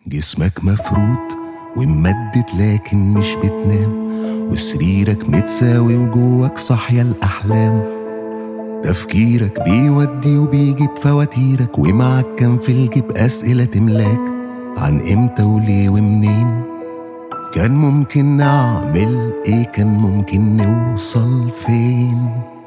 جسمك مفروض وممدد لكن مش بتنام وسريرك متساوي وجواك صاحية الأحلام تفكيرك بيودي وبيجيب فواتيرك ومعك كان في الجيب أسئلة تملاك عن إمتى وليه ومنين كان ممكن نعمل إيه كان ممكن نوصل فين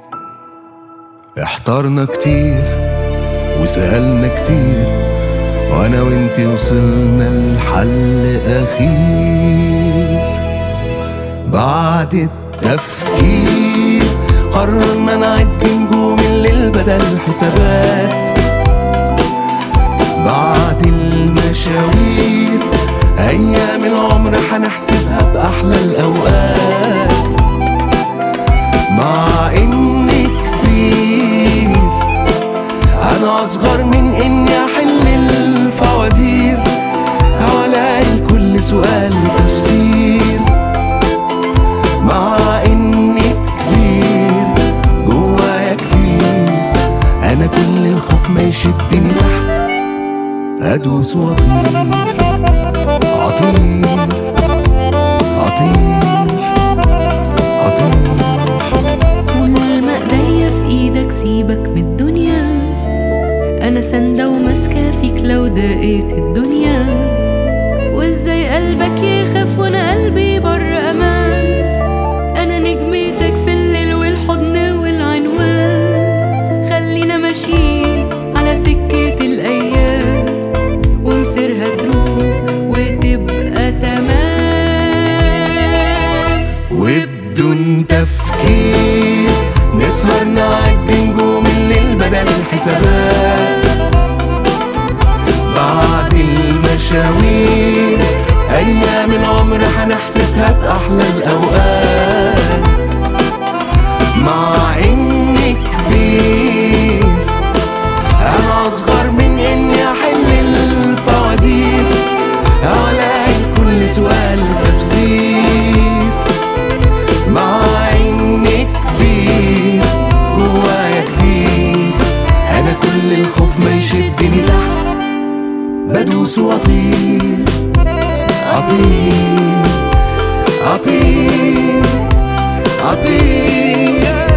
احترنا كتير وسألنا كتير وانا وانتي وصلنا لحل اخير بعد التفكير قررنا نعد نجوم الليل بدل حسابات بعد المشاوير ايام العمر هنحسبها باحلى الاوقات مع اني كبير انا اصغر من اني احل الفوازير هلاقي لكل سؤال تفسير مع اني كبير جوايا كتير انا كل الخوف ما يشدني تحت ادوس واطير اطير اطير اطير طول ما ايديا في ايدك سيبك من الدنيا انا سندة وماسكة فيك لو دقيت الدنيا وازاي قلبك يخاف وانا قلبي بر امان انا نجمتك في الليل والحضن والعنوان خلينا ماشيين على سكة الايام ومسيرها تروح وتبقى تمام وبدون تفكير نسهر نعد نجوم الليل بدل الحسابات بعد المشاوير أيام العمر هنحسبها بأحلى الأوقات مع إني كبير أنا أصغر من إني أحل الفوازير ألاقي كل سؤال تفسير مع إني كبير جوايا كتير أنا كل الخوف ما يشدني تحت بدوس وأطير أطير أطير أطير